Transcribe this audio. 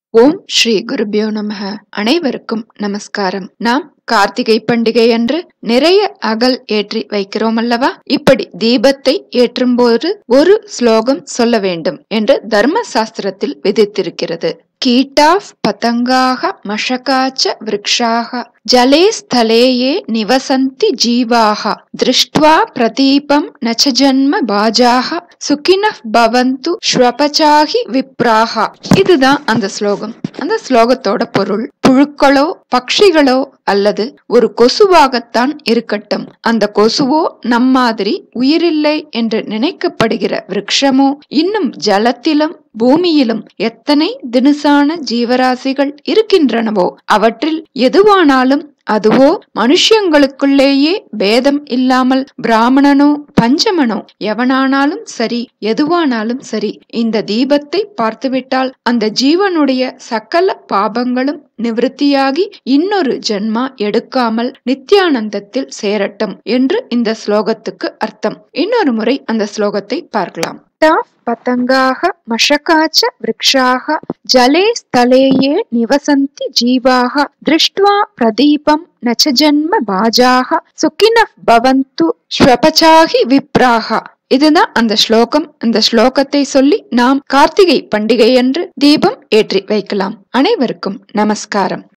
ஓம் ஸ்ரீ குருபியோ நமக அனைவருக்கும் நமஸ்காரம் நாம் கார்த்திகை பண்டிகை அன்று நிறைய அகல் ஏற்றி வைக்கிறோம் அல்லவா இப்படி தீபத்தை ஏற்றும் போது ஒரு ஸ்லோகம் சொல்ல வேண்டும் என்று தர்ம சாஸ்திரத்தில் விதித்திருக்கிறது கீட்டாஃப் பதங்காக மஷகாச்ச விரக்ஷாக ஜலே ஸ்தலே ஏ நிவசந்தி ஜீவாக திருஷ்டுவா பிரதீபம் நச்ச ஜன்ம பாஜாக சுகினஃப் பவந்து ஸ்வபச்சாகி விப்ராக இதுதான் அந்த ஸ்லோகம் அந்த ஸ்லோகத்தோட பொருள் புழுக்களோ பட்சிகளோ அல்லது ஒரு கொசுவாகத்தான் இருக்கட்டும் அந்த கொசுவோ நம் மாதிரி உயிரில்லை என்று நினைக்கப்படுகிற விருட்சமோ இன்னும் ஜலத்திலும் பூமியிலும் எத்தனை தினுசான ஜீவராசிகள் இருக்கின்றனவோ அவற்றில் எதுவானாலும் அதுவோ மனுஷங்களுக்குள்ளேயே பேதம் இல்லாமல் பிராமணனோ பஞ்சமனோ எவனானாலும் சரி எதுவானாலும் சரி இந்த தீபத்தை பார்த்துவிட்டால் அந்த ஜீவனுடைய சகல பாபங்களும் நிவிருத்தியாகி இன்னொரு ஜென்மா எடுக்காமல் நித்யானந்தத்தில் சேரட்டும் என்று இந்த ஸ்லோகத்துக்கு அர்த்தம் இன்னொரு முறை அந்த ஸ்லோகத்தை பார்க்கலாம் பதங்காக மஷகாச்ச விரக்ஷாக ஜலே ஸ்தலே ஏ நிவசந்தி ஜீவாக திருஷ்டுவா பிரதீபம் நச்ச ஜன்ம பாஜாக சுக்கினஃப் பவந்து ஸ்வபச்சாகி விப்ராக இதுதான் அந்த ஸ்லோகம் அந்த ஸ்லோகத்தை சொல்லி நாம் கார்த்திகை பண்டிகை அன்று தீபம் ஏற்றி வைக்கலாம் அனைவருக்கும் நமஸ்காரம்